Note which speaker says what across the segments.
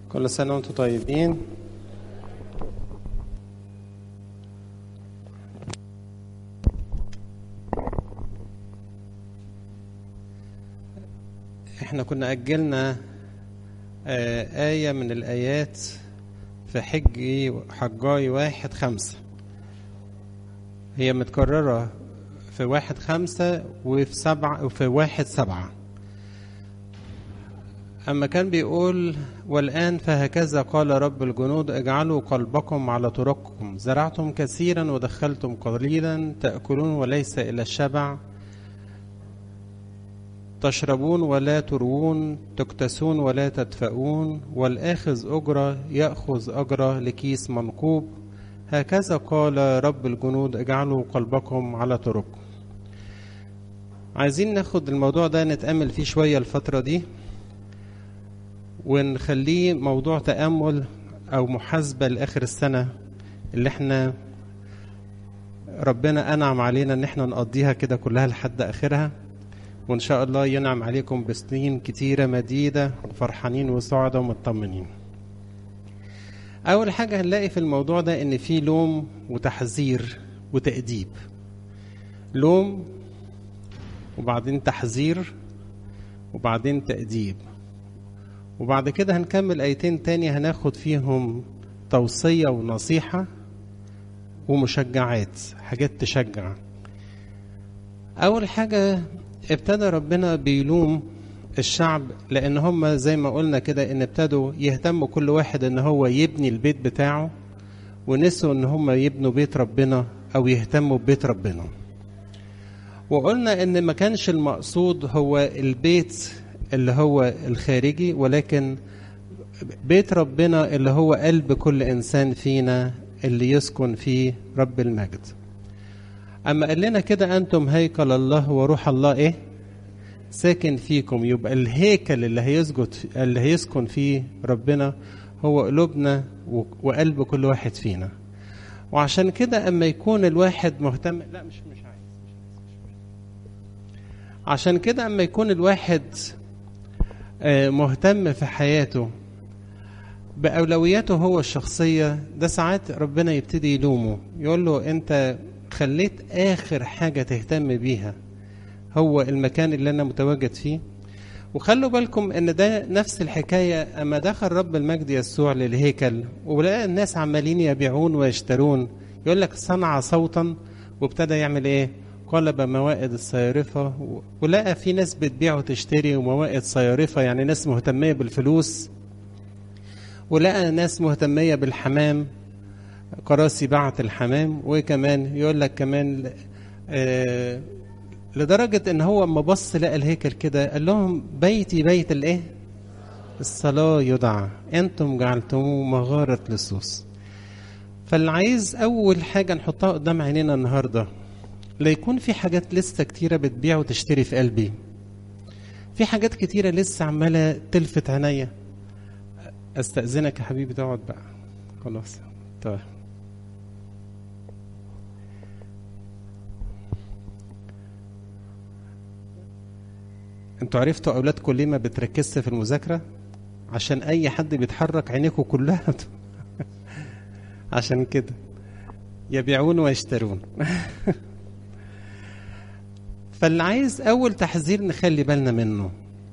Speaker 1: كل سنة وانتم طيبين احنا كنا أجلنا آه، آية من الآيات في حج حجاي واحد خمسة هي متكررة في واحد خمسة وفي سبعة وفي واحد سبعة أما كان بيقول والآن فهكذا قال رب الجنود اجعلوا قلبكم على طرقكم زرعتم كثيرا ودخلتم قليلا تأكلون وليس إلى الشبع تشربون ولا تروون تكتسون ولا تدفئون والآخذ أجرة يأخذ أجرة لكيس منقوب هكذا قال رب الجنود اجعلوا قلبكم على طرقكم عايزين ناخد الموضوع ده نتأمل فيه شوية الفترة دي ونخليه موضوع تأمل أو محاسبة لآخر السنة اللي احنا ربنا أنعم علينا إن احنا نقضيها كده كلها لحد آخرها وإن شاء الله ينعم عليكم بسنين كتيرة مديدة فرحانين وسعداء ومطمنين أول حاجة هنلاقي في الموضوع ده إن في لوم وتحذير وتأديب لوم وبعدين تحذير وبعدين تأديب وبعد كده هنكمل آيتين تاني هناخد فيهم توصية ونصيحة ومشجعات حاجات تشجع أول حاجة ابتدى ربنا بيلوم الشعب لأن هم زي ما قلنا كده إن ابتدوا يهتموا كل واحد إن هو يبني البيت بتاعه ونسوا إن هم يبنوا بيت ربنا أو يهتموا ببيت ربنا وقلنا إن ما كانش المقصود هو البيت اللي هو الخارجي ولكن بيت ربنا اللي هو قلب كل إنسان فينا اللي يسكن فيه رب المجد أما قال لنا كده أنتم هيكل الله وروح الله إيه ساكن فيكم يبقى الهيكل اللي هيسجد اللي هيسكن فيه ربنا هو قلوبنا وقلب كل واحد فينا وعشان كده أما يكون الواحد مهتم لا مش مش عايز عشان كده أما يكون الواحد مهتم في حياته بأولوياته هو الشخصية ده ساعات ربنا يبتدي يلومه يقول له أنت خليت آخر حاجة تهتم بيها هو المكان اللي أنا متواجد فيه وخلوا بالكم ان ده نفس الحكايه اما دخل رب المجد يسوع للهيكل ولقى الناس عمالين يبيعون ويشترون يقول لك صنع صوتا وابتدى يعمل ايه؟ قلب موائد الصيارفة ولقى في ناس بتبيع وتشتري وموائد صيارفة يعني ناس مهتمية بالفلوس ولقى ناس مهتمية بالحمام كراسي بعت الحمام وكمان يقول لك كمان آه لدرجة ان هو اما بص لقى الهيكل كده قال لهم بيتي بيت الايه الصلاة يدعى انتم جعلتموه مغارة للصوص فاللي عايز اول حاجة نحطها قدام عينينا النهارده لا يكون في حاجات لسه كتيرة بتبيع وتشتري في قلبي في حاجات كتيرة لسه عمالة تلفت عينيا استأذنك يا حبيبي تقعد بقى خلاص طيب انتوا عرفتوا اولادكم ليه ما بتركزش في المذاكره عشان اي حد بيتحرك عينيكم كلها عشان كده يبيعون ويشترون فاللي عايز اول تحذير نخلي بالنا منه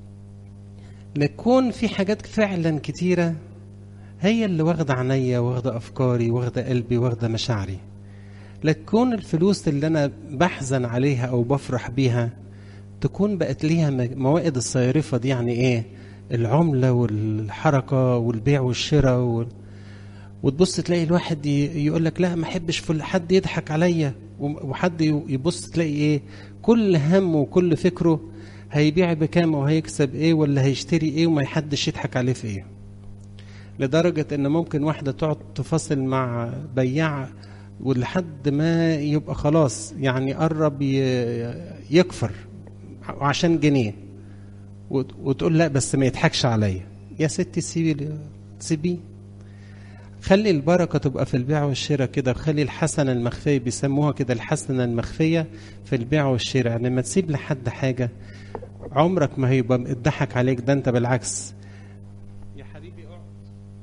Speaker 1: نكون في حاجات فعلا كتيره هي اللي واخده عينيا واخده افكاري واخده قلبي واخده مشاعري لتكون الفلوس اللي انا بحزن عليها او بفرح بيها تكون بقت ليها موائد الصيرفه دي يعني ايه العمله والحركه والبيع والشراء وال... وتبص تلاقي الواحد يقول لك لا ما احبش حد يضحك عليا وحد يبص تلاقي ايه كل همه وكل فكره هيبيع بكام وهيكسب ايه ولا هيشتري ايه وما حدش يضحك عليه في ايه لدرجة ان ممكن واحدة تقعد تفاصل مع بياع ولحد ما يبقى خلاص يعني قرب يكفر عشان جنيه وتقول لا بس ما يضحكش عليا يا ستي سيبي سيبيه خلي البركة تبقى في البيع والشراء كده وخلي الحسنة المخفية بيسموها كده الحسنة المخفية في البيع والشراء يعني ما تسيب لحد حاجة عمرك ما هيبقى اتضحك عليك ده انت بالعكس يا حبيبي اقعد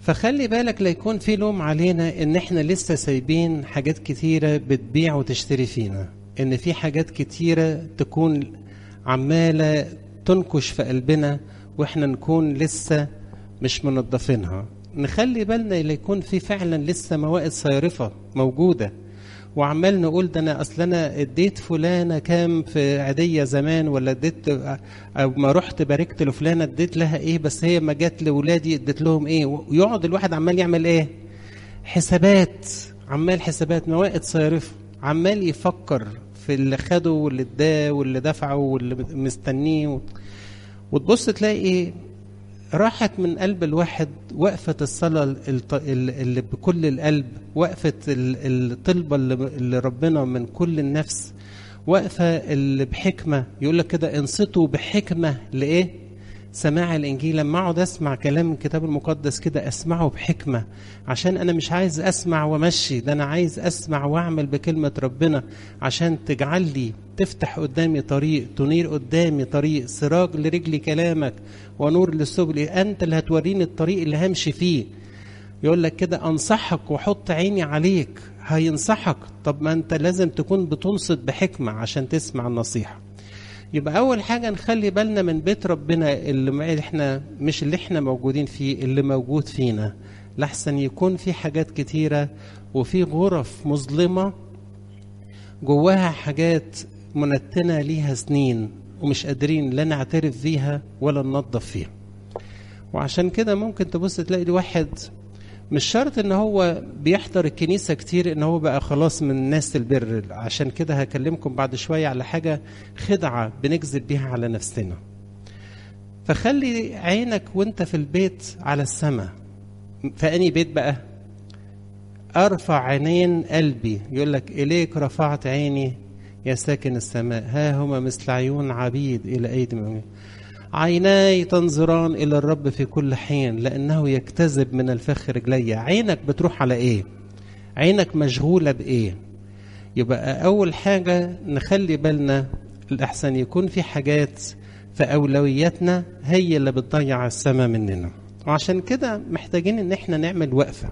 Speaker 1: فخلي بالك لا يكون في لوم علينا ان احنا لسه سايبين حاجات كتيرة بتبيع وتشتري فينا ان في حاجات كتيرة تكون عمالة تنكش في قلبنا واحنا نكون لسه مش منظفينها نخلي بالنا لا يكون في فعلا لسه موائد صارفة موجودة وعمال نقول ده انا اصل انا اديت فلانه كام في عاديه زمان ولا اديت او ما رحت باركت لفلانه اديت لها ايه بس هي ما جت لاولادي اديت لهم ايه ويقعد الواحد عمال يعمل ايه حسابات عمال حسابات موائد صارفه عمال يفكر في اللي خده واللي اداه واللي دفعه واللي مستنيه وتبص تلاقي راحت من قلب الواحد وقفة الصلاة اللي بكل القلب وقفة الطلبة اللي ربنا من كل النفس وقفة اللي بحكمة يقول لك كده انصتوا بحكمة لإيه؟ سماع الإنجيل لما أقعد أسمع كلام الكتاب المقدس كده أسمعه بحكمة عشان أنا مش عايز أسمع وأمشي ده أنا عايز أسمع وأعمل بكلمة ربنا عشان تجعل لي تفتح قدامي طريق تنير قدامي طريق سراج لرجلي كلامك ونور للسبل أنت اللي هتوريني الطريق اللي همشي فيه يقول لك كده أنصحك وحط عيني عليك هينصحك طب ما أنت لازم تكون بتنصت بحكمة عشان تسمع النصيحة يبقى أول حاجة نخلي بالنا من بيت ربنا اللي احنا مش اللي احنا موجودين فيه اللي موجود فينا لحسن يكون في حاجات كتيرة وفي غرف مظلمة جواها حاجات منتنة ليها سنين ومش قادرين لا نعترف بيها ولا ننظف فيها وعشان كده ممكن تبص تلاقي واحد مش شرط ان هو بيحضر الكنيسة كتير ان هو بقى خلاص من الناس البر عشان كده هكلمكم بعد شوية على حاجة خدعة بنكذب بيها على نفسنا فخلي عينك وانت في البيت على السماء فأني بيت بقى أرفع عينين قلبي يقول لك إليك رفعت عيني يا ساكن السماء ها هما مثل عيون عبيد إلى أيدي مؤمنين عيناي تنظران إلى الرب في كل حين لأنه يكتذب من الفخ رجلي عينك بتروح على إيه عينك مشغولة بإيه يبقى أول حاجة نخلي بالنا الأحسن يكون في حاجات في أولوياتنا هي اللي بتضيع السماء مننا وعشان كده محتاجين إن إحنا نعمل وقفة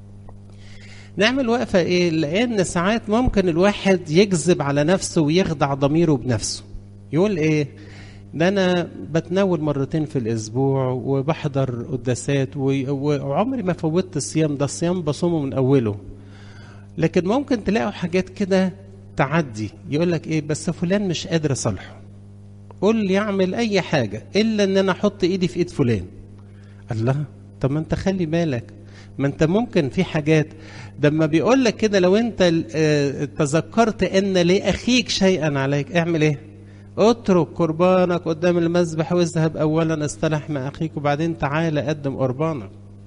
Speaker 1: نعمل وقفة إيه لأن ساعات ممكن الواحد يكذب على نفسه ويخدع ضميره بنفسه يقول إيه ده انا بتناول مرتين في الاسبوع وبحضر قداسات وعمري ما فوتت الصيام ده الصيام بصومه من اوله لكن ممكن تلاقوا حاجات كده تعدي يقول لك ايه بس فلان مش قادر اصالحه قول لي اعمل اي حاجه الا ان انا احط ايدي في ايد فلان الله طب ما انت خلي بالك ما انت ممكن في حاجات ده ما بيقول لك كده لو انت تذكرت ان لاخيك شيئا عليك اعمل ايه اترك قربانك قدام المذبح واذهب اولا اصطلح مع اخيك وبعدين تعالى قدم قربانك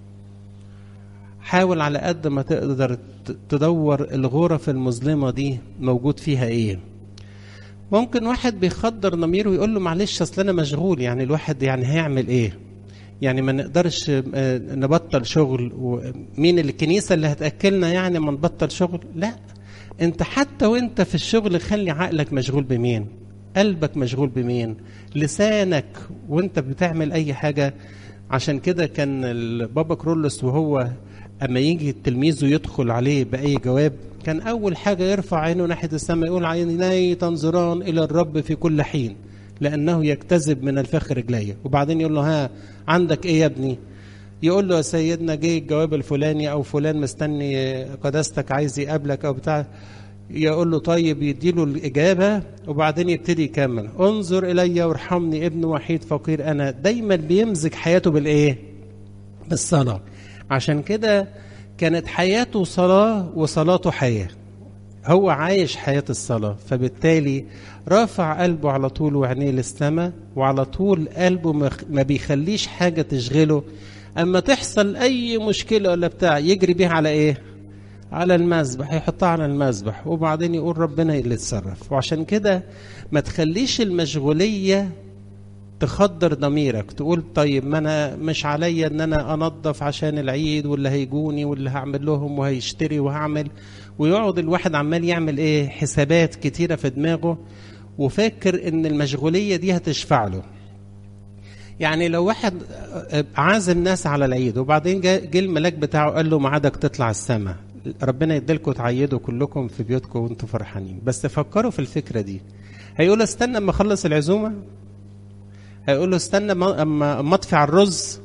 Speaker 1: حاول على قد ما تقدر تدور الغرف المظلمة دي موجود فيها ايه ممكن واحد بيخدر ضميره ويقول له معلش اصل انا مشغول يعني الواحد يعني هيعمل ايه يعني ما نقدرش نبطل شغل ومين الكنيسة اللي هتأكلنا يعني ما نبطل شغل لا انت حتى وانت في الشغل خلي عقلك مشغول بمين قلبك مشغول بمين لسانك وانت بتعمل اي حاجة عشان كده كان البابا كرولس وهو اما يجي تلميذه يدخل عليه باي جواب كان اول حاجة يرفع عينه ناحية السماء يقول عيناي تنظران الى الرب في كل حين لانه يكتذب من الفخ رجليه وبعدين يقول له ها عندك ايه يا ابني يقول له يا سيدنا جه الجواب الفلاني او فلان مستني قداستك عايز يقابلك او بتاع يقول له طيب يديله الإجابة وبعدين يبتدي يكمل انظر إلي وارحمني ابن وحيد فقير أنا دايما بيمزج حياته بالإيه بالصلاة عشان كده كانت حياته صلاة وصلاته حياة هو عايش حياة الصلاة فبالتالي رافع قلبه على طول وعينيه للسماء وعلى طول قلبه ما بيخليش حاجة تشغله أما تحصل أي مشكلة ولا بتاع يجري بيها على إيه على المذبح يحطها على المذبح وبعدين يقول ربنا اللي يتصرف وعشان كده ما تخليش المشغولية تخدر ضميرك تقول طيب ما انا مش عليا ان انا انظف عشان العيد واللي هيجوني واللي هعمل لهم وهيشتري وهعمل ويقعد الواحد عمال يعمل ايه حسابات كتيرة في دماغه وفاكر ان المشغولية دي هتشفع له يعني لو واحد عازم ناس على العيد وبعدين جه الملاك بتاعه قال له ميعادك تطلع السماء ربنا يديلكم تعيدوا كلكم في بيوتكم وانتم فرحانين بس فكروا في الفكره دي هيقول له استنى اما اخلص العزومه هيقول له استنى اما اما اطفي على الرز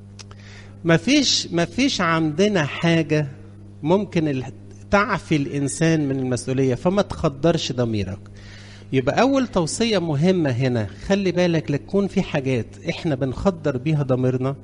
Speaker 1: مفيش مفيش عندنا حاجه ممكن تعفي الانسان من المسؤوليه فما تخدرش ضميرك يبقى اول توصيه مهمه هنا خلي بالك لتكون في حاجات احنا بنخدر بيها ضميرنا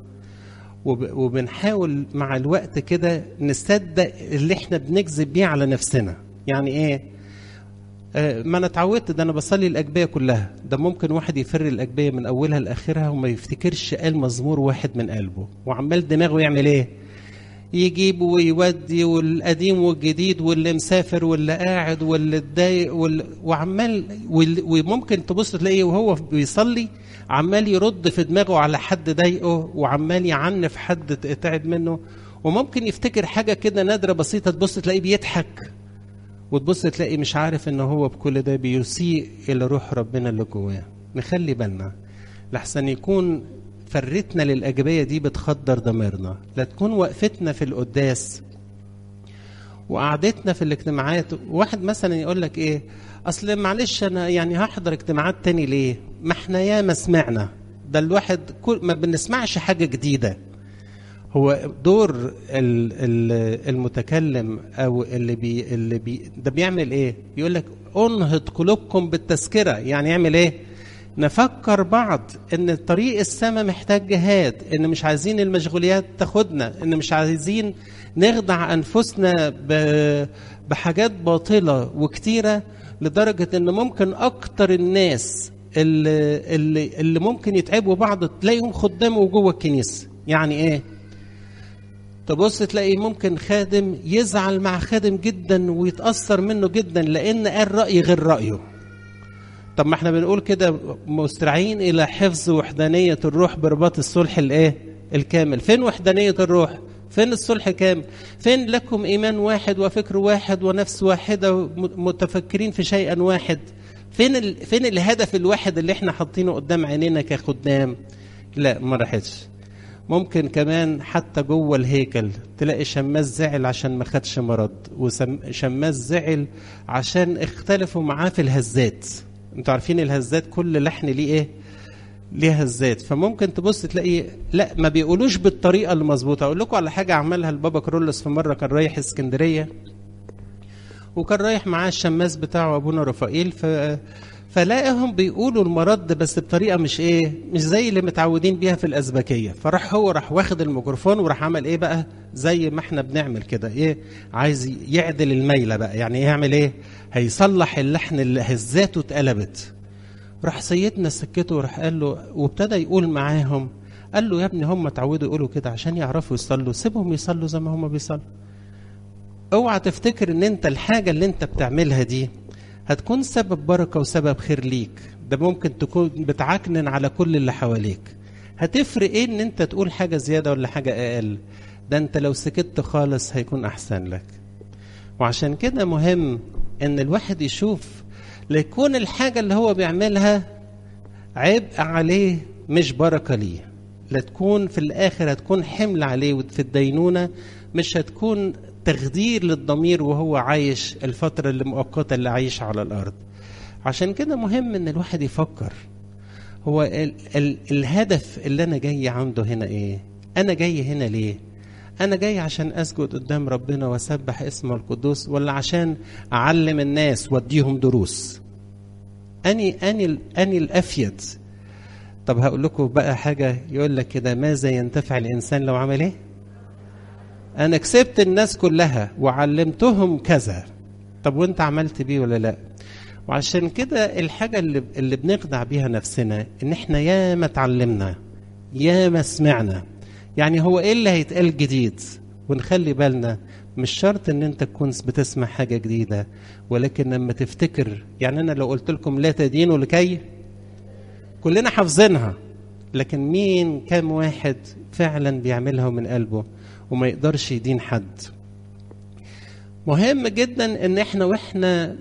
Speaker 1: وبنحاول مع الوقت كده نصدق اللي احنا بنكذب بيه على نفسنا يعني ايه آه ما انا اتعودت ده انا بصلي الاجبيه كلها ده ممكن واحد يفر الاجبيه من اولها لاخرها وما يفتكرش قال مزمور واحد من قلبه وعمال دماغه يعمل ايه يجيب ويودي والقديم والجديد واللي مسافر واللي قاعد واللي اتضايق وعمال وممكن تبص تلاقيه وهو بيصلي عمال يرد في دماغه على حد ضايقه وعمال يعنف حد تعب منه وممكن يفتكر حاجة كده نادرة بسيطة تبص تلاقيه بيضحك وتبص تلاقي مش عارف ان هو بكل ده بيسيء الى روح ربنا اللي جواه نخلي بالنا لحسن يكون فرتنا للأجبية دي بتخدر ضميرنا لا تكون وقفتنا في القداس وقعدتنا في الاجتماعات واحد مثلا يقول لك ايه اصل معلش انا يعني هحضر اجتماعات تاني ليه ما احنا ياما سمعنا ده الواحد كل ما بنسمعش حاجة جديدة هو دور المتكلم او اللي بي اللي بي ده بيعمل ايه يقول لك انهض قلوبكم بالتذكره يعني يعمل ايه نفكر بعض ان طريق السماء محتاج جهاد ان مش عايزين المشغوليات تاخدنا ان مش عايزين نخدع انفسنا بحاجات باطله وكتيره لدرجه ان ممكن اكتر الناس اللي, اللي, اللي ممكن يتعبوا بعض تلاقيهم خدام جوه الكنيسه يعني ايه تبص تلاقي ممكن خادم يزعل مع خادم جدا ويتاثر منه جدا لان قال راي غير رايه طب ما احنا بنقول كده مسترعين الى حفظ وحدانيه الروح برباط الصلح الايه الكامل فين وحدانيه الروح فين الصلح كامل فين لكم ايمان واحد وفكر واحد ونفس واحده متفكرين في شيئا واحد فين ال... فين الهدف الواحد اللي احنا حاطينه قدام عينينا كخدام لا ما راحتش ممكن كمان حتى جوه الهيكل تلاقي شماس زعل عشان ما خدش مرض وشماس زعل عشان اختلفوا معاه في الهزات انتوا عارفين الهزات كل لحن ليه ايه ليه هزات فممكن تبص تلاقي لا ما بيقولوش بالطريقه المظبوطه اقول لكم على حاجه عملها البابا كرولس في مره كان رايح اسكندريه وكان رايح معاه الشماس بتاعه ابونا رفائيل ف فلاقيهم بيقولوا المرض بس بطريقه مش ايه مش زي اللي متعودين بيها في الازبكيه فراح هو راح واخد الميكروفون وراح عمل ايه بقى زي ما احنا بنعمل كده ايه عايز يعدل الميله بقى يعني يعمل ايه هيصلح اللحن اللي هزاته اتقلبت راح سيدنا سكته وراح قال له وابتدى يقول معاهم قال له يا ابني هم اتعودوا يقولوا كده عشان يعرفوا يصلوا سيبهم يصلوا زي ما هم بيصلوا اوعى تفتكر ان انت الحاجه اللي انت بتعملها دي هتكون سبب بركه وسبب خير ليك ده ممكن تكون بتعكنن على كل اللي حواليك هتفرق ايه ان انت تقول حاجه زياده ولا حاجه اقل ده انت لو سكت خالص هيكون احسن لك وعشان كده مهم ان الواحد يشوف ليكون الحاجه اللي هو بيعملها عبء عليه مش بركه ليه لا تكون في الاخر هتكون حمل عليه في الدينونه مش هتكون تخدير للضمير وهو عايش الفترة اللي مؤقتة اللي عايش على الأرض عشان كده مهم إن الواحد يفكر هو ال ال الهدف اللي أنا جاي عنده هنا إيه أنا جاي هنا ليه أنا جاي عشان أسجد قدام ربنا وأسبح اسمه القدوس ولا عشان أعلم الناس وأديهم دروس أني أني أني الأفيد طب هقول لكم بقى حاجة يقول لك كده ماذا ينتفع الإنسان لو عمل إيه؟ انا كسبت الناس كلها وعلمتهم كذا طب وانت عملت بيه ولا لا وعشان كده الحاجه اللي اللي بنخدع بيها نفسنا ان احنا ياما اتعلمنا ياما سمعنا يعني هو ايه اللي هيتقال جديد ونخلي بالنا مش شرط ان انت تكون بتسمع حاجه جديده ولكن لما تفتكر يعني انا لو قلت لكم لا تدينوا لكي كلنا حافظينها لكن مين كام واحد فعلا بيعملها من قلبه وما يقدرش يدين حد مهم جدا ان احنا واحنا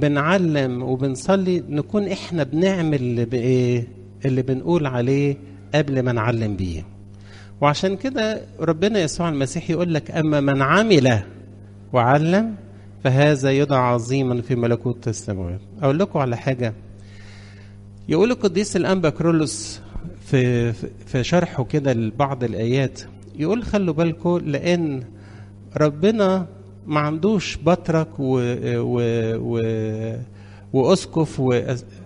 Speaker 1: بنعلم وبنصلي نكون احنا بنعمل اللي بايه اللي بنقول عليه قبل ما نعلم بيه وعشان كده ربنا يسوع المسيح يقول لك أما من عمل وعلم فهذا يدعى عظيما في ملكوت السماوات أقول لكم على حاجة يقول القديس الأنبا كرولوس في في شرحه كده لبعض الآيات يقول خلوا بالكم لأن ربنا ما عندوش بطرك و, و, و واسقف و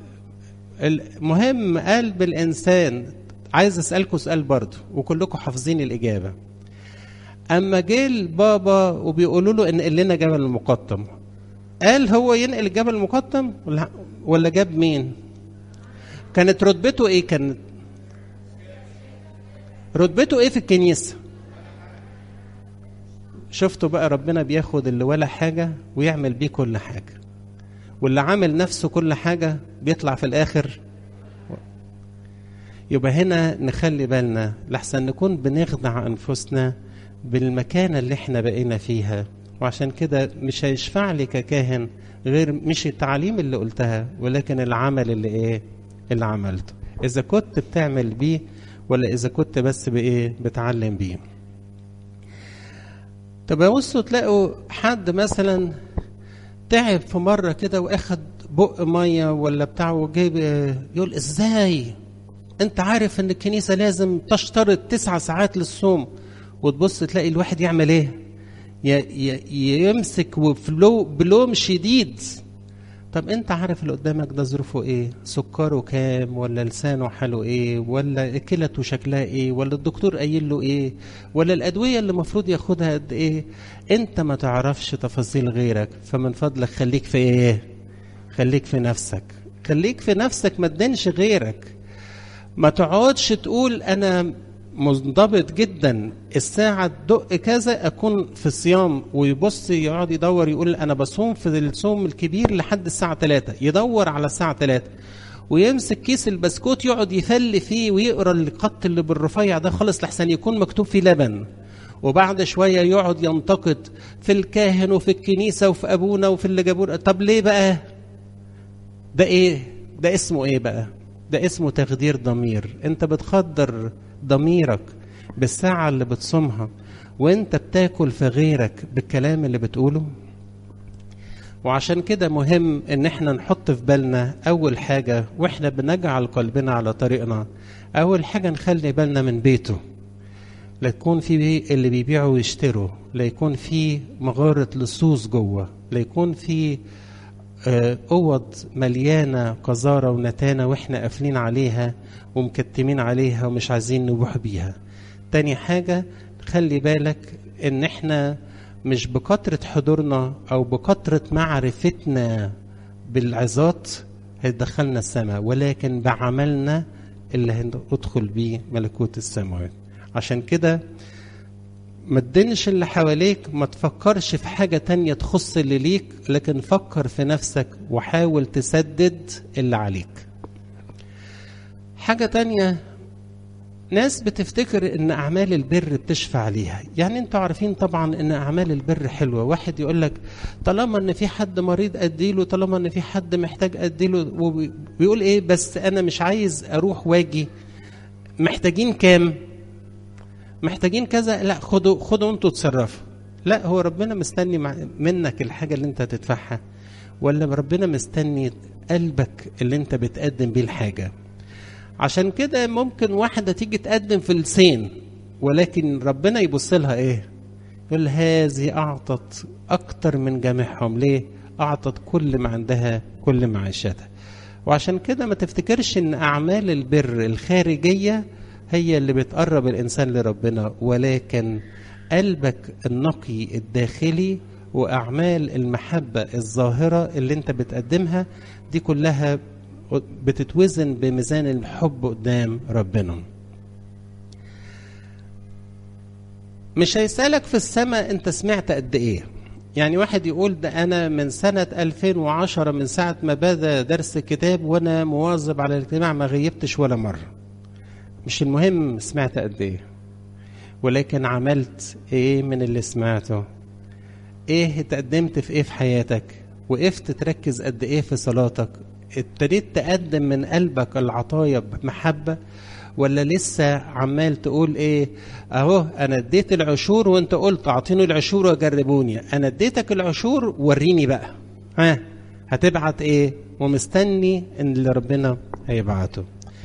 Speaker 1: المهم قلب الانسان عايز اسالكم سؤال برضه وكلكم حافظين الاجابه اما جه البابا وبيقولوا له انقل لنا جبل المقطم قال هو ينقل الجبل المقطم ولا ولا جاب مين كانت رتبته ايه كانت رتبته ايه في الكنيسه شفتوا بقى ربنا بياخد اللي ولا حاجه ويعمل بيه كل حاجه واللي عامل نفسه كل حاجة بيطلع في الآخر يبقى هنا نخلي بالنا لحسن نكون بنخدع أنفسنا بالمكانة اللي احنا بقينا فيها وعشان كده مش هيشفع لي ككاهن غير مش التعليم اللي قلتها ولكن العمل اللي ايه اللي عملته اذا كنت بتعمل بيه ولا اذا كنت بس بايه بتعلم بيه طب بصوا تلاقوا حد مثلا تعب في مرة كده واخد بق مية ولا بتاع وجايب يقول ازاي انت عارف ان الكنيسة لازم تشترط تسعة ساعات للصوم وتبص تلاقي الواحد يعمل ايه يمسك وفلو بلوم شديد طب انت عارف اللي قدامك ده ظروفه ايه سكره كام ولا لسانه حاله ايه ولا كلته شكلها ايه ولا الدكتور قايل له ايه ولا الادويه اللي المفروض ياخدها قد ايه انت ما تعرفش تفاصيل غيرك فمن فضلك خليك في ايه خليك في نفسك خليك في نفسك ما تدينش غيرك ما تقعدش تقول انا منضبط جدا الساعة تدق كذا أكون في الصيام ويبص يقعد يدور يقول أنا بصوم في الصوم الكبير لحد الساعة 3 يدور على الساعة 3 ويمسك كيس البسكوت يقعد يفل فيه ويقرا الخط اللي بالرفيع ده خالص لحسن يكون مكتوب فيه لبن وبعد شوية يقعد ينتقد في الكاهن وفي الكنيسة وفي أبونا وفي اللي جابونا طب ليه بقى ده إيه ده اسمه إيه بقى ده اسمه تخدير ضمير انت بتخدر ضميرك بالساعة اللي بتصومها وانت بتاكل في غيرك بالكلام اللي بتقوله وعشان كده مهم ان احنا نحط في بالنا اول حاجة واحنا بنجعل قلبنا على طريقنا اول حاجة نخلي بالنا من بيته لا يكون في اللي بيبيعوا ويشتروا لا يكون في مغارة لصوص جوه لا يكون في اوض مليانه قذاره ونتانه واحنا قافلين عليها ومكتمين عليها ومش عايزين نبوح بيها تاني حاجه خلي بالك ان احنا مش بكثره حضورنا او بكثره معرفتنا بالعظات هيدخلنا السماء ولكن بعملنا اللي هندخل بيه ملكوت السماوات عشان كده ما تدينش اللي حواليك ما تفكرش في حاجة تانية تخص اللي ليك لكن فكر في نفسك وحاول تسدد اللي عليك حاجة تانية ناس بتفتكر ان اعمال البر بتشفع ليها يعني انتوا عارفين طبعا ان اعمال البر حلوة واحد يقول لك طالما ان في حد مريض اديله طالما ان في حد محتاج اديله وبيقول ايه بس انا مش عايز اروح واجي محتاجين كام محتاجين كذا لا خدوا خدوا انتوا تصرفوا لا هو ربنا مستني منك الحاجه اللي انت هتدفعها ولا ربنا مستني قلبك اللي انت بتقدم بيه الحاجه عشان كده ممكن واحده تيجي تقدم في السين ولكن ربنا يبص لها ايه يقول هذه اعطت اكتر من جميعهم ليه اعطت كل ما عندها كل معيشتها وعشان كده ما تفتكرش ان اعمال البر الخارجيه هي اللي بتقرب الانسان لربنا ولكن قلبك النقي الداخلي واعمال المحبه الظاهره اللي انت بتقدمها دي كلها بتتوزن بميزان الحب قدام ربنا مش هيسألك في السماء انت سمعت قد ايه يعني واحد يقول ده انا من سنة 2010 من ساعة ما بدا درس الكتاب وانا مواظب على الاجتماع ما غيبتش ولا مرة مش المهم سمعت قد ايه ولكن عملت ايه من اللي سمعته ايه اتقدمت في ايه في حياتك وقفت تركز قد ايه في صلاتك ابتديت تقدم من قلبك العطايا بمحبة ولا لسه عمال تقول ايه اهو انا اديت العشور وانت قلت اعطيني العشور وجربوني انا اديتك العشور وريني بقى ها هتبعت ايه ومستني ان اللي ربنا هيبعته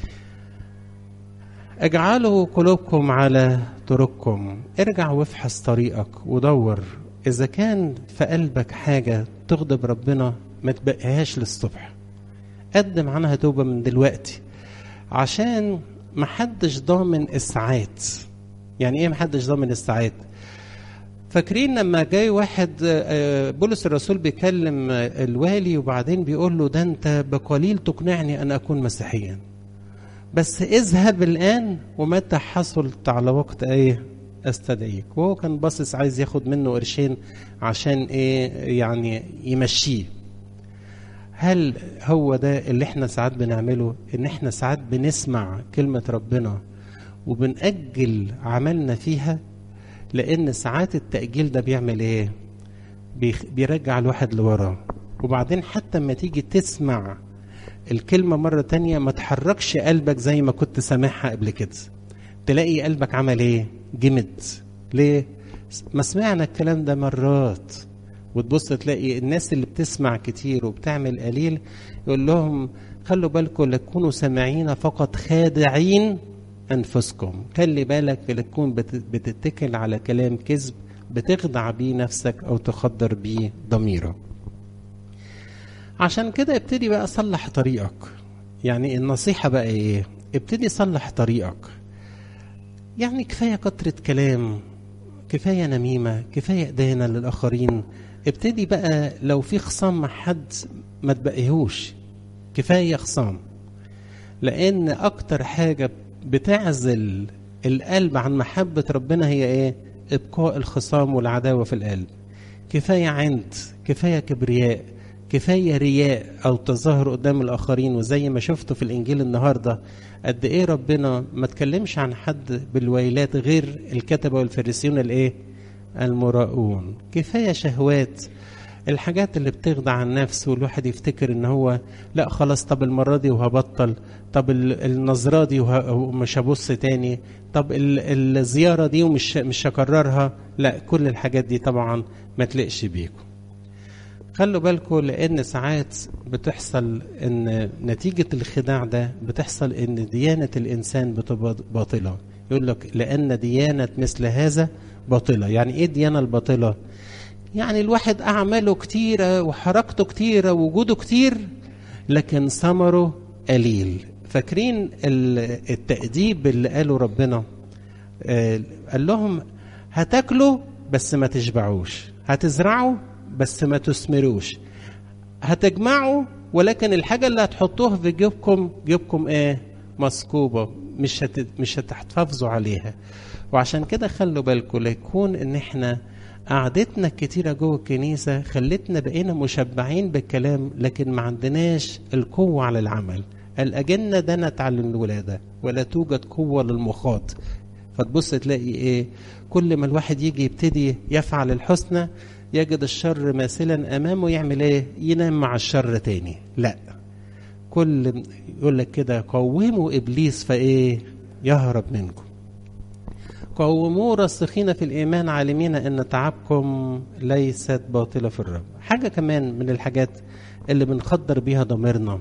Speaker 1: اجعلوا قلوبكم على طرقكم ارجع وافحص طريقك ودور اذا كان في قلبك حاجه تغضب ربنا ما تبقيهاش للصبح قدم عنها توبه من دلوقتي عشان محدش ضامن الساعات يعني ايه محدش ضامن الساعات فاكرين لما جاي واحد بولس الرسول بيكلم الوالي وبعدين بيقول له ده انت بقليل تقنعني ان اكون مسيحيا بس اذهب الان ومتى حصلت على وقت ايه استدعيك وهو كان باصص عايز ياخد منه قرشين عشان ايه يعني يمشيه هل هو ده اللي احنا ساعات بنعمله ان احنا ساعات بنسمع كلمة ربنا وبنأجل عملنا فيها لان ساعات التأجيل ده بيعمل ايه بيرجع الواحد لورا وبعدين حتى لما تيجي تسمع الكلمة مرة تانية ما تحركش قلبك زي ما كنت سامعها قبل كده تلاقي قلبك عمل ايه جمد ليه ما سمعنا الكلام ده مرات وتبص تلاقي الناس اللي بتسمع كتير وبتعمل قليل يقول لهم خلوا بالكم لا تكونوا سامعين فقط خادعين انفسكم خلي بالك لا تكون بتتكل على كلام كذب بتخدع بيه نفسك او تخدر بيه ضميرك عشان كده ابتدي بقى صلح طريقك يعني النصيحة بقى ايه ابتدي صلح طريقك يعني كفاية كترة كلام كفاية نميمة كفاية إدانة للآخرين ابتدي بقى لو في خصام مع حد ما تبقيهوش كفاية خصام لأن أكتر حاجة بتعزل القلب عن محبة ربنا هي إيه؟ إبقاء الخصام والعداوة في القلب كفاية عند كفاية كبرياء كفاية رياء أو تظاهر قدام الآخرين وزي ما شفتوا في الإنجيل النهاردة قد إيه ربنا ما تكلمش عن حد بالويلات غير الكتبة والفريسيون الإيه؟ المراؤون كفاية شهوات الحاجات اللي بتخدع النفس والواحد يفتكر ان هو لا خلاص طب المرة دي وهبطل طب النظرة دي ومش هبص تاني طب الزيارة دي ومش مش هكررها لا كل الحاجات دي طبعا ما تلقش بيكم خلوا بالكم لان ساعات بتحصل ان نتيجة الخداع ده بتحصل ان ديانة الانسان بتبقى باطلة يقول لك لان ديانة مثل هذا باطلة يعني ايه الديانة الباطلة يعني الواحد اعماله كتيرة وحركته كتيرة ووجوده كتير لكن ثمره قليل فاكرين التأديب اللي قاله ربنا قال لهم هتاكلوا بس ما تشبعوش هتزرعوا بس ما تثمروش هتجمعوا ولكن الحاجة اللي هتحطوها في جيبكم جيبكم ايه مسكوبة مش هت... مش هتحافظوا عليها وعشان كده خلوا بالكم ليكون ان احنا قعدتنا الكتيرة جوه الكنيسة خلتنا بقينا مشبعين بالكلام لكن ما عندناش القوة على العمل الأجنة دنت على الولادة ولا توجد قوة للمخاط فتبص تلاقي ايه كل ما الواحد يجي يبتدي يفعل الحسنى يجد الشر ماثلا امامه يعمل ايه ينام مع الشر تاني لا كل يقول لك كده قوموا ابليس فايه يهرب منكم قوموا راسخين في الايمان عالمين ان تعبكم ليست باطله في الرب حاجه كمان من الحاجات اللي بنخدر بيها ضميرنا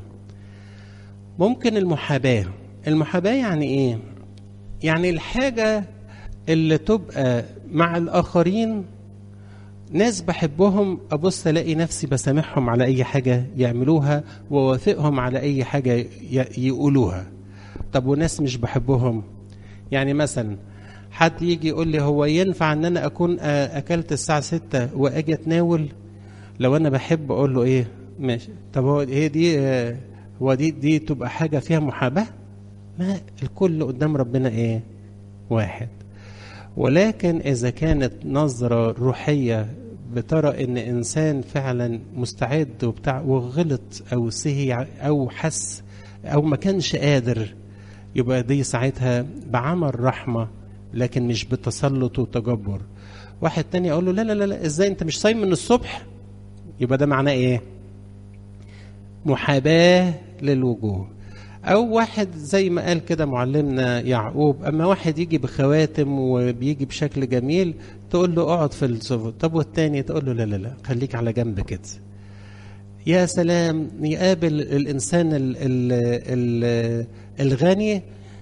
Speaker 1: ممكن المحاباه المحاباه يعني ايه يعني الحاجه اللي تبقى مع الاخرين ناس بحبهم ابص الاقي نفسي بسامحهم على اي حاجه يعملوها ووافقهم على اي حاجه يقولوها طب وناس مش بحبهم يعني مثلا حد يجي يقول لي هو ينفع ان انا اكون اكلت الساعه ستة واجي اتناول لو انا بحب اقول له ايه ماشي طب هو هي دي هو دي دي تبقى حاجه فيها محاباه ما الكل قدام ربنا ايه واحد ولكن اذا كانت نظره روحيه بترى ان انسان فعلا مستعد وبتاع وغلط او سهي او حس او ما كانش قادر يبقى دي ساعتها بعمل رحمه لكن مش بتسلط وتجبر واحد تاني اقول له لا لا لا, لا ازاي انت مش صايم من الصبح يبقى ده معناه ايه محاباه للوجوه او واحد زي ما قال كده معلمنا يعقوب اما واحد يجي بخواتم وبيجي بشكل جميل تقول له اقعد في الصف طب والتاني تقول له لا لا لا خليك على جنب كده يا سلام يقابل الانسان ال ال ال الغني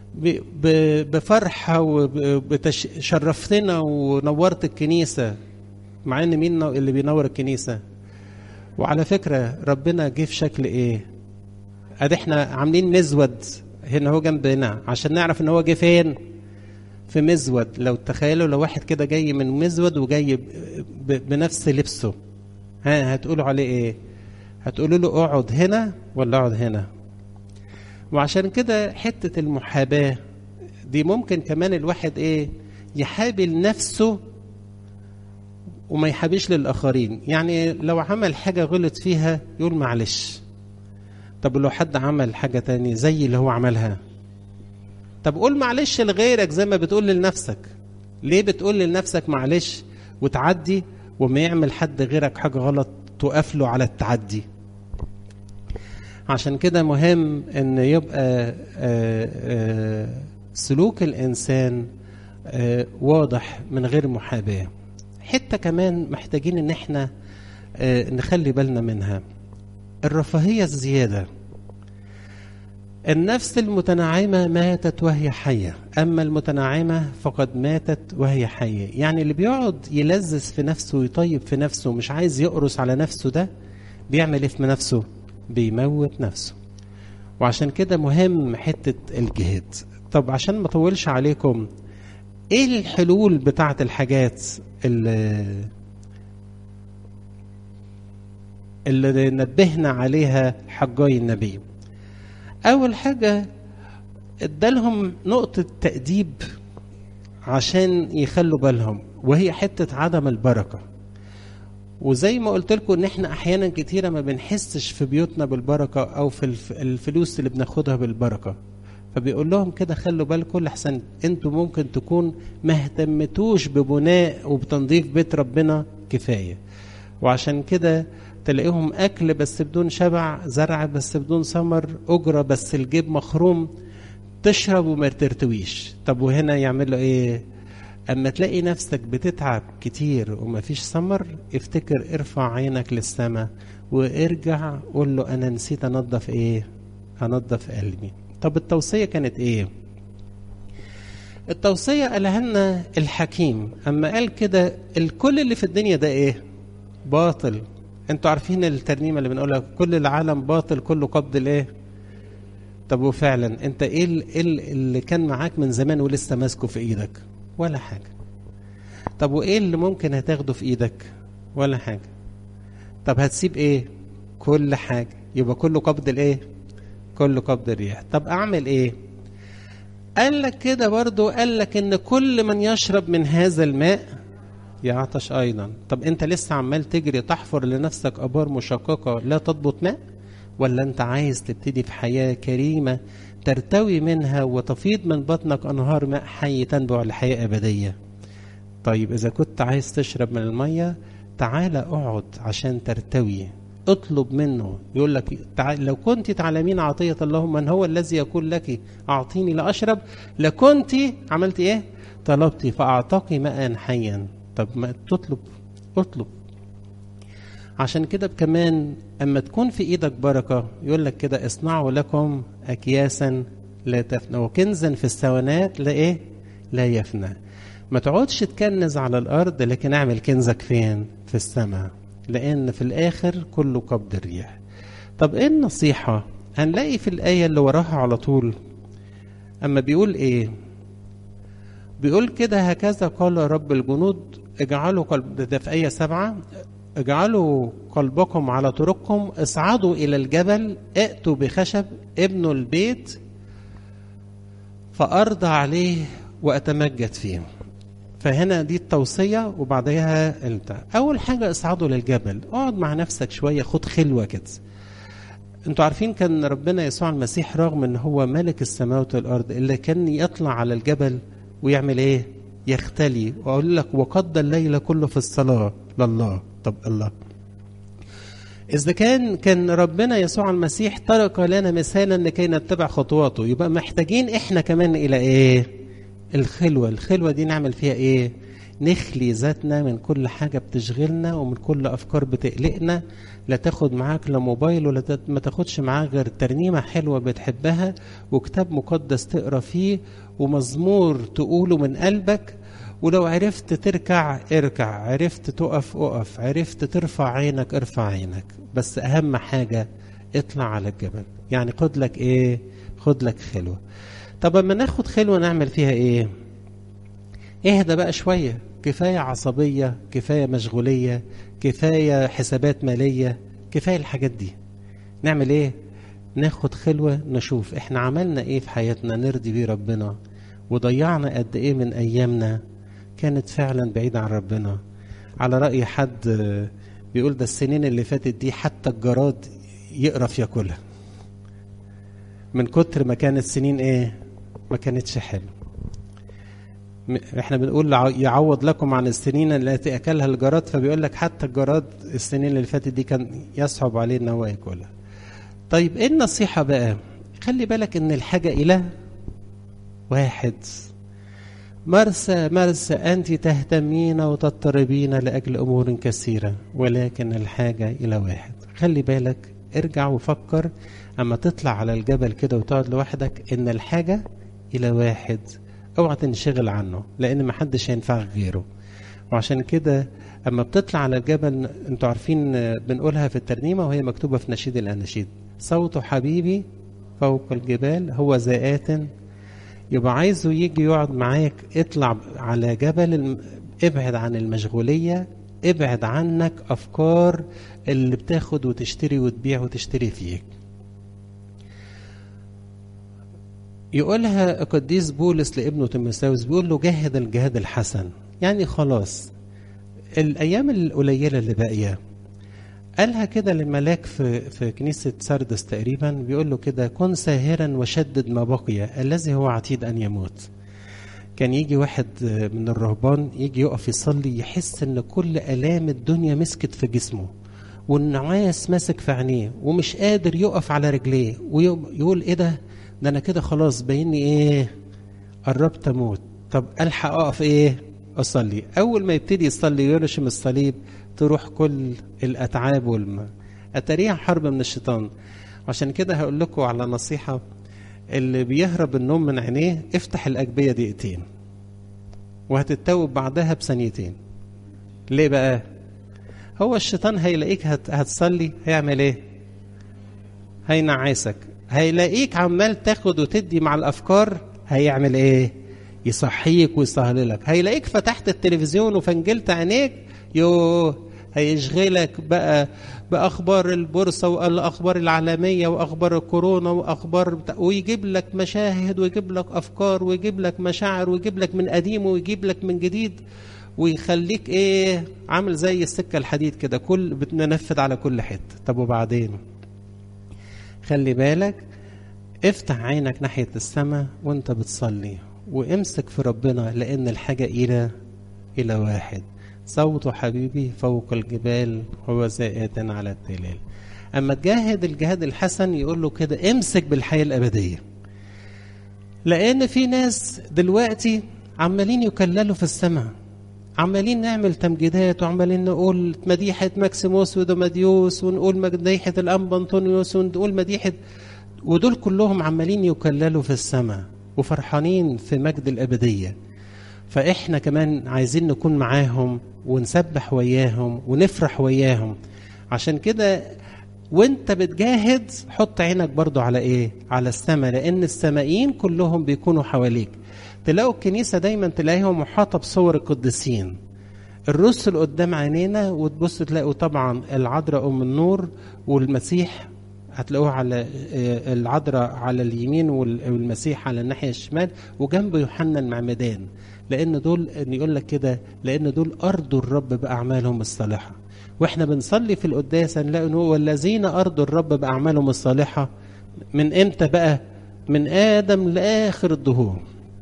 Speaker 1: بفرحه وشرفتنا ونورت الكنيسه مع ان مين اللي بينور الكنيسه وعلى فكره ربنا جه في شكل ايه ادي احنا عاملين مزود هنا هو جنبنا عشان نعرف ان هو جه فين في مزود لو تخيلوا لو واحد كده جاي من مزود وجاي بنفس لبسه ها هتقولوا عليه ايه هتقولوا له اقعد هنا ولا اقعد هنا وعشان كده حتة المحاباة دي ممكن كمان الواحد ايه يحابل نفسه وما يحابيش للآخرين يعني لو عمل حاجة غلط فيها يقول معلش طب لو حد عمل حاجة تانية زي اللي هو عملها طب قول معلش لغيرك زي ما بتقول لنفسك ليه بتقول لنفسك معلش وتعدي وما يعمل حد غيرك حاجة غلط تقف له على التعدي عشان كده مهم ان يبقى آآ آآ سلوك الانسان واضح من غير محاباه حته كمان محتاجين ان احنا نخلي بالنا منها الرفاهيه الزياده النفس المتنعمه ماتت وهي حيه اما المتنعمه فقد ماتت وهي حيه يعني اللي بيقعد يلذذ في نفسه ويطيب في نفسه مش عايز يقرص على نفسه ده بيعمل ايه في نفسه بيموت نفسه وعشان كده مهم حتة الجهاد طب عشان ما اطولش عليكم ايه الحلول بتاعت الحاجات اللي اللي نبهنا عليها حجاي النبي اول حاجة ادالهم نقطة تأديب عشان يخلوا بالهم وهي حتة عدم البركة وزي ما قلت لكم ان احنا احيانا كتيره ما بنحسش في بيوتنا بالبركه او في الفلوس اللي بناخدها بالبركه فبيقول لهم كده خلوا بالكم لحسن انتوا ممكن تكون ما اهتمتوش ببناء وبتنظيف بيت ربنا كفايه وعشان كده تلاقيهم اكل بس بدون شبع زرع بس بدون ثمر اجره بس الجيب مخروم تشرب وما ترتويش طب وهنا يعملوا ايه اما تلاقي نفسك بتتعب كتير ومفيش ثمر افتكر ارفع عينك للسماء وارجع قول له انا نسيت انضف ايه انضف قلبي طب التوصيه كانت ايه التوصيه قالها لنا الحكيم اما قال كده الكل اللي في الدنيا ده ايه باطل انتوا عارفين الترنيمه اللي بنقولها كل العالم باطل كله قبض الايه طب وفعلا انت ايه اللي كان معاك من زمان ولسه ماسكه في ايدك ولا حاجة طب وإيه اللي ممكن هتاخده في إيدك ولا حاجة طب هتسيب إيه كل حاجة يبقى كله قبض الإيه كله قبض الريح طب أعمل إيه قال لك كده برضو قال لك إن كل من يشرب من هذا الماء يعطش أيضا طب أنت لسه عمال تجري تحفر لنفسك أبار مشققة لا تضبط ماء ولا أنت عايز تبتدي في حياة كريمة ترتوي منها وتفيض من بطنك أنهار ماء حي تنبع لحياة أبدية طيب إذا كنت عايز تشرب من المية تعال اقعد عشان ترتوي اطلب منه يقول لك تعال لو كنت تعلمين عطية الله من هو الذي يقول لك أعطيني لأشرب لكنت عملت إيه طلبت فأعطاك ماء حيا طب ما تطلب اطلب عشان كده كمان اما تكون في ايدك بركه يقول لك كده اصنعوا لكم اكياسا لا تفنى وكنزا في السوانات لا ايه لا يفنى ما تقعدش تكنز على الارض لكن اعمل كنزك فين في السماء لان في الاخر كله قبض الريح طب ايه النصيحه هنلاقي في الايه اللي وراها على طول اما بيقول ايه بيقول كده هكذا قال رب الجنود اجعلوا قلب ده في ايه سبعه اجعلوا قلبكم على طرقكم اصعدوا الى الجبل ائتوا بخشب ابنوا البيت فارضى عليه واتمجد فيه فهنا دي التوصيه وبعدها انت اول حاجه اصعدوا للجبل اقعد مع نفسك شويه خد خلوه كده انتوا عارفين كان ربنا يسوع المسيح رغم ان هو ملك السماوات والارض اللي كان يطلع على الجبل ويعمل ايه يختلي واقول لك وقضى الليل كله في الصلاه لله طب الله إذا كان كان ربنا يسوع المسيح ترك لنا مثالا لكي نتبع خطواته يبقى محتاجين إحنا كمان إلى إيه؟ الخلوة الخلوة دي نعمل فيها إيه؟ نخلي ذاتنا من كل حاجة بتشغلنا ومن كل أفكار بتقلقنا لا تاخد معاك لا موبايل ولا ما تاخدش معاك غير ترنيمة حلوة بتحبها وكتاب مقدس تقرا فيه ومزمور تقوله من قلبك ولو عرفت تركع اركع عرفت تقف اقف عرفت ترفع عينك ارفع عينك بس اهم حاجة اطلع على الجبل يعني خد لك ايه خد لك خلوة طب اما ناخد خلوة نعمل فيها ايه اهدى بقى شوية كفاية عصبية كفاية مشغولية كفاية حسابات مالية كفاية الحاجات دي نعمل ايه ناخد خلوة نشوف احنا عملنا ايه في حياتنا نرضي بيه ربنا وضيعنا قد ايه من ايامنا كانت فعلا بعيدة عن ربنا على رأي حد بيقول ده السنين اللي فاتت دي حتى الجراد يقرف ياكلها من كتر ما كانت سنين ايه ما كانتش حلو احنا بنقول يعوض لكم عن السنين التي اكلها الجراد فبيقول لك حتى الجراد السنين اللي فاتت دي كان يصعب عليه ان هو ياكلها طيب ايه النصيحه بقى خلي بالك ان الحاجه الى واحد مرسى مرسى انت تهتمين وتضطربين لاجل امور كثيره ولكن الحاجه الى واحد خلي بالك ارجع وفكر اما تطلع على الجبل كده وتقعد لوحدك ان الحاجه الى واحد اوعى تنشغل عنه لان محدش هينفعك غيره وعشان كده اما بتطلع على الجبل انتوا عارفين بنقولها في الترنيمه وهي مكتوبه في نشيد الاناشيد صوت حبيبي فوق الجبال هو زائات يبقى عايزه يجي يقعد معاك اطلع على جبل ابعد عن المشغوليه ابعد عنك افكار اللي بتاخد وتشتري وتبيع وتشتري فيك يقولها قديس بولس لابنه تيموثاوس بيقول له جاهد الجهاد الحسن يعني خلاص الايام القليله اللي باقيه قالها كده للملاك في في كنيسه سردس تقريبا بيقول له كده كن ساهرا وشدد ما بقي الذي هو عتيد ان يموت كان يجي واحد من الرهبان يجي يقف يصلي يحس ان كل الام الدنيا مسكت في جسمه والنعاس ماسك في عينيه ومش قادر يقف على رجليه ويقول ايه ده ده انا كده خلاص بايني ايه قربت اموت طب الحق اقف ايه اصلي اول ما يبتدي يصلي يرشم الصليب تروح كل الاتعاب والما اتاريها حرب من الشيطان عشان كده هقول لكم على نصيحه اللي بيهرب النوم من عينيه افتح الاجبيه دقيقتين وهتتوب بعدها بثانيتين ليه بقى هو الشيطان هيلاقيك هت... هتصلي هيعمل ايه هينعسك هيلاقيك عمال تاخد وتدي مع الافكار هيعمل ايه يصحيك ويسهللك هيلاقيك فتحت التلفزيون وفنجلت عينيك يو هيشغلك بقى باخبار البورصه والاخبار العالميه واخبار الكورونا واخبار ويجيب لك مشاهد ويجيب لك افكار ويجيب لك مشاعر ويجيب لك من قديم ويجيب لك من جديد ويخليك ايه عامل زي السكه الحديد كده كل بتنفذ على كل حته طب وبعدين خلي بالك افتح عينك ناحية السماء وانت بتصلي وامسك في ربنا لأن الحاجة إلى إلى واحد صوت حبيبي فوق الجبال هو زائد على التلال أما تجاهد الجهاد الحسن يقول له كده امسك بالحياة الأبدية لأن في ناس دلوقتي عمالين يكللوا في السماء عمالين نعمل تمجيدات وعمالين نقول مديحة ماكسيموس ودوماديوس ونقول مديحة الأنبا أنطونيوس ونقول مديحة ودول كلهم عمالين يكللوا في السماء وفرحانين في مجد الأبدية فإحنا كمان عايزين نكون معاهم ونسبح وياهم ونفرح وياهم عشان كده وانت بتجاهد حط عينك برضو على ايه على السماء لان السمائيين كلهم بيكونوا حواليك تلاقوا الكنيسة دايما تلاقيها محاطة بصور القديسين الرسل قدام عينينا وتبص تلاقوا طبعا العذراء أم النور والمسيح هتلاقوه على العذراء على اليمين والمسيح على الناحية الشمال وجنب يوحنا المعمدان لأن دول يقول لك كده لأن دول أرضوا الرب بأعمالهم الصالحة واحنا بنصلي في القداس نلاقي انه والذين أرضوا الرب بأعمالهم الصالحة من امتى بقى؟ من آدم لآخر الدهور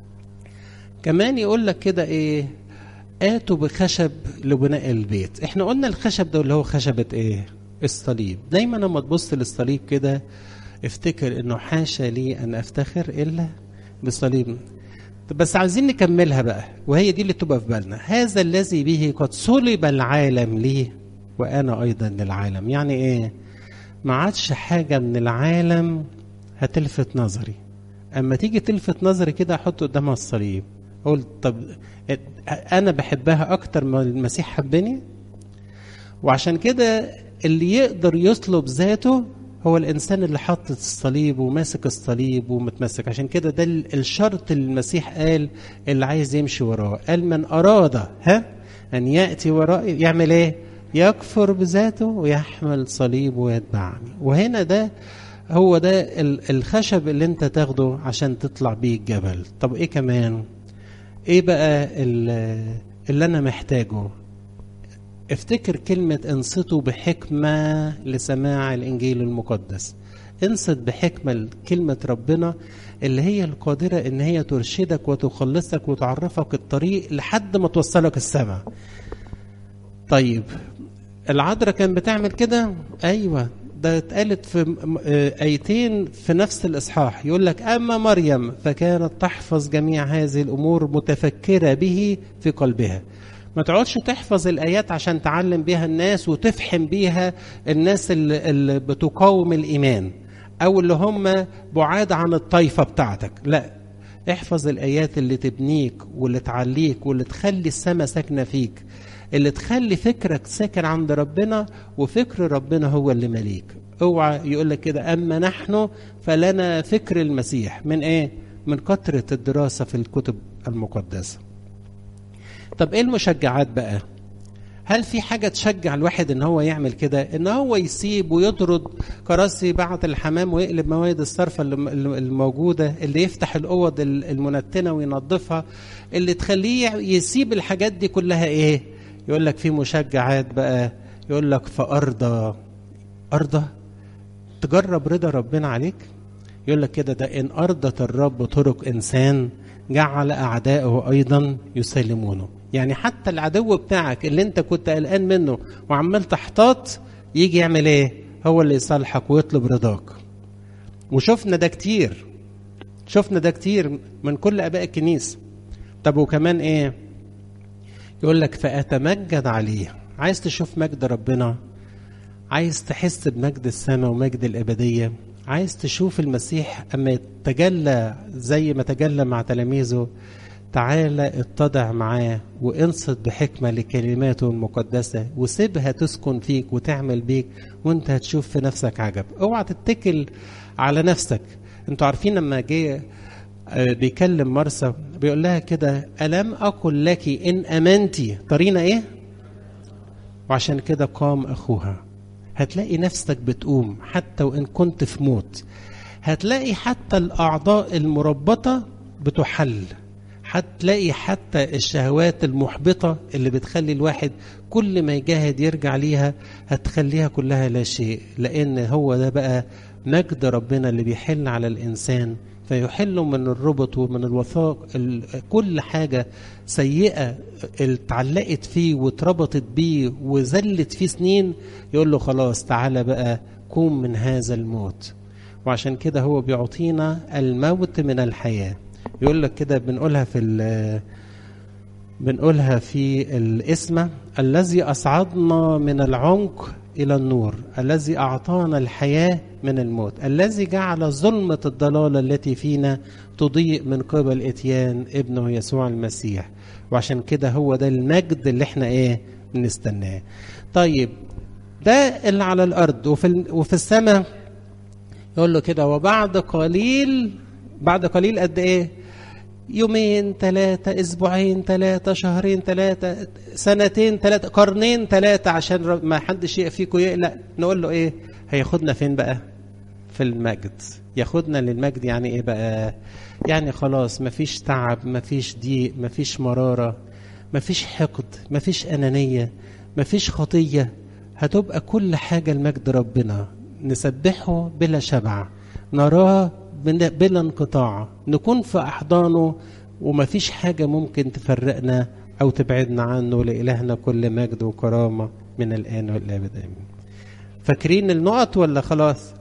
Speaker 1: كمان يقول لك كده ايه آتوا بخشب لبناء البيت احنا قلنا الخشب ده اللي هو خشبة ايه الصليب دايما لما تبص للصليب كده افتكر انه حاشا لي ان افتخر الا بصليب بس عايزين نكملها بقى وهي دي اللي تبقى في بالنا هذا الذي به قد صلب العالم لي وانا ايضا للعالم يعني ايه ما عادش حاجه من العالم هتلفت نظري اما تيجي تلفت نظري كده احط قدامها الصليب اقول طب انا بحبها اكتر ما المسيح حبني وعشان كده اللي يقدر يطلب ذاته هو الانسان اللي حاطط الصليب وماسك الصليب ومتمسك عشان كده ده الشرط اللي المسيح قال اللي عايز يمشي وراه قال من اراد ها ان ياتي ورائي يعمل ايه يكفر بذاته ويحمل صليب ويتبعني وهنا ده هو ده الخشب اللي انت تاخده عشان تطلع بيه الجبل طب ايه كمان ايه بقى اللي انا محتاجه افتكر كلمة انصتوا بحكمة لسماع الانجيل المقدس انصت بحكمة كلمة ربنا اللي هي القادرة ان هي ترشدك وتخلصك وتعرفك الطريق لحد ما توصلك السماء طيب العذراء كان بتعمل كده ايوه ده اتقالت في ايتين في نفس الاصحاح يقول لك اما مريم فكانت تحفظ جميع هذه الامور متفكره به في قلبها ما تقعدش تحفظ الايات عشان تعلم بيها الناس وتفحم بيها الناس اللي, اللي بتقاوم الايمان او اللي هم بعاد عن الطائفه بتاعتك لا احفظ الايات اللي تبنيك واللي تعليك واللي تخلي السماء ساكنه فيك اللي تخلي فكرك ساكن عند ربنا وفكر ربنا هو اللي مليك اوعى يقول لك كده اما نحن فلنا فكر المسيح من ايه من كثره الدراسه في الكتب المقدسه طب ايه المشجعات بقى هل في حاجة تشجع الواحد ان هو يعمل كده ان هو يسيب ويطرد كراسي بعض الحمام ويقلب مواد الصرفة الموجودة اللي يفتح الأوض المنتنة وينظفها اللي تخليه يسيب الحاجات دي كلها ايه يقول لك في مشجعات بقى يقول لك فأرضى أرضى تجرب رضا ربنا عليك يقول لك كده ده إن أرضت الرب طرق إنسان جعل أعدائه أيضا يسلمونه يعني حتى العدو بتاعك اللي انت كنت قلقان منه وعمال تحتاط يجي يعمل ايه هو اللي يصالحك ويطلب رضاك وشفنا ده كتير شفنا ده كتير من كل اباء الكنيسه طب وكمان ايه يقول لك فاتمجد عليه عايز تشوف مجد ربنا عايز تحس بمجد السماء ومجد الابديه عايز تشوف المسيح اما يتجلى زي ما تجلى مع تلاميذه تعالى اتضع معاه وانصت بحكمة لكلماته المقدسة وسيبها تسكن فيك وتعمل بيك وانت هتشوف في نفسك عجب اوعى تتكل على نفسك انتوا عارفين لما جه بيكلم مرسى بيقول لها كده ألم أقل لك إن أمنتي طرينا إيه وعشان كده قام أخوها هتلاقي نفسك بتقوم حتى وإن كنت في موت هتلاقي حتى الأعضاء المربطة بتحل هتلاقي حتى الشهوات المحبطة اللي بتخلي الواحد كل ما يجاهد يرجع ليها هتخليها كلها لا شيء لأن هو ده بقى مجد ربنا اللي بيحل على الإنسان فيحل من الربط ومن الوثاق كل حاجة سيئة اتعلقت فيه واتربطت بيه وزلت فيه سنين يقول له خلاص تعالى بقى قوم من هذا الموت وعشان كده هو بيعطينا الموت من الحياه يقول لك كده بنقولها في بنقولها في الاسم الذي أصعدنا من العمق إلى النور الذي أعطانا الحياة من الموت الذي جعل ظلمة الضلالة التي فينا تضيء من قبل إتيان ابنه يسوع المسيح وعشان كده هو ده المجد اللي احنا ايه بنستناه طيب ده اللي على الأرض وفي, وفي السماء يقول له كده وبعد قليل بعد قليل قد ايه يومين ثلاثة أسبوعين ثلاثة شهرين ثلاثة سنتين ثلاثة قرنين ثلاثة عشان ما حدش فيكم يقلق نقول له إيه هياخدنا فين بقى في المجد ياخدنا للمجد يعني إيه بقى يعني خلاص مفيش تعب مفيش ضيق مفيش مرارة مفيش حقد مفيش أنانية مفيش خطية هتبقى كل حاجة المجد ربنا نسبحه بلا شبع نراه بلا انقطاع نكون في أحضانه ومفيش حاجة ممكن تفرقنا أو تبعدنا عنه لإلهنا كل مجد وكرامة من الآن والأبد آمين فاكرين النقط ولا خلاص